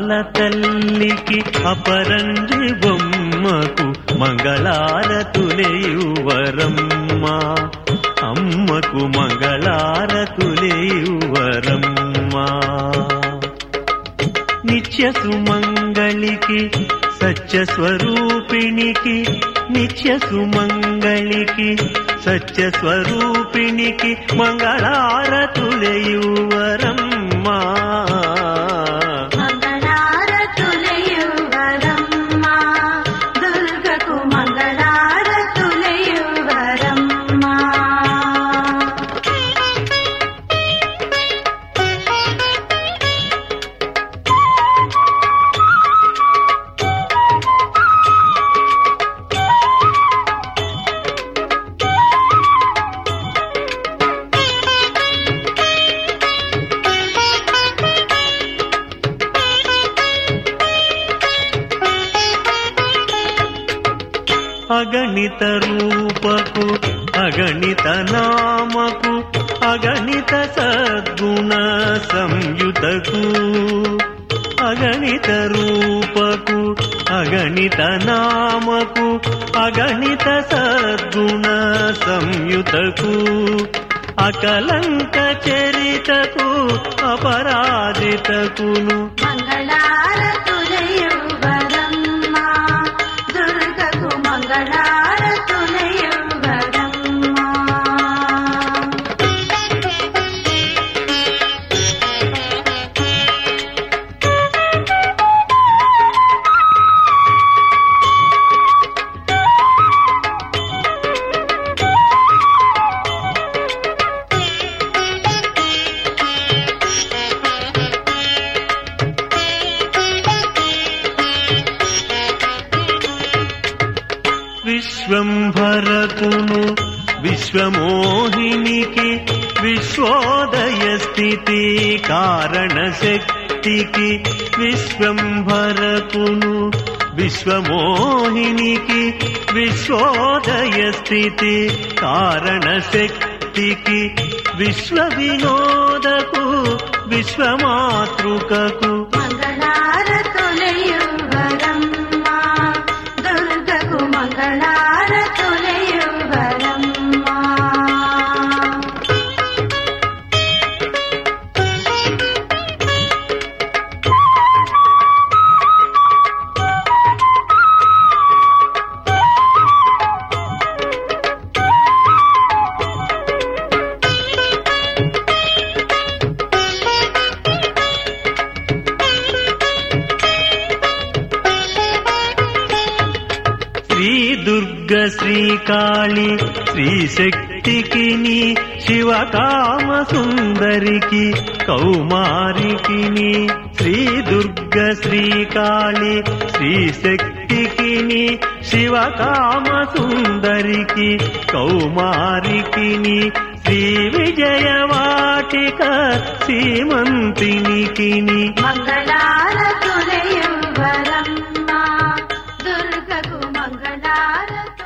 అందాల తల్లికి అపరంజి బొమ్మకు మంగళారతులేయువరమ్మా అమ్మకు మంగళారతులేయువరమ్మా నిత్య సుమంగళికి సత్య స్వరూపిణికి నిత్య సుమంగళికి సత్య స్వరూపిణికి మంగళారతులయువరమ్మా మంగళారతులయువరమ్మా దుర్గకు మంగళారతులయువరమ్మా అగణిత రూపకు అగణిత నామకు అగణిత సద్గుణ సంయుతకు అగణిత రూపకు అగణిత నామకు అగణిత సద్గుణ సంయుతకు అకలంక చరితకు అపరాజితకును మంగళారతులయువరమ్మా దుర్గకు మంగళారతులయువరమ్మా విశ్వంభరకును విశ్వమోహినికి విశ్వోదయ స్థితి కారణ శక్తికి విశ్వంభరకును విశ్వమోహినికి విశ్వోదయ స్థితి కారణ శక్తికి విశ్వ వినోదకు విశ్వమాతృకకు మంగళారతులయువరమ్మా దుర్గకు మంగళారతులయువరమ్మా శ్రీ దుర్గ శ్రీకాళి శ్రీశక్తికి నీ శివకామ సుందరికి కౌమారికి నీ శ్రీ దుర్గ శ్రీకాళి శ్రీశక్తికి నీ శివకామ సుందరికి కౌమారికి నీ శ్రీ విజయవాటిక సీమంతినికి నీ మంగళారతులయువరమ్మా దుర్గకు మంగళారతు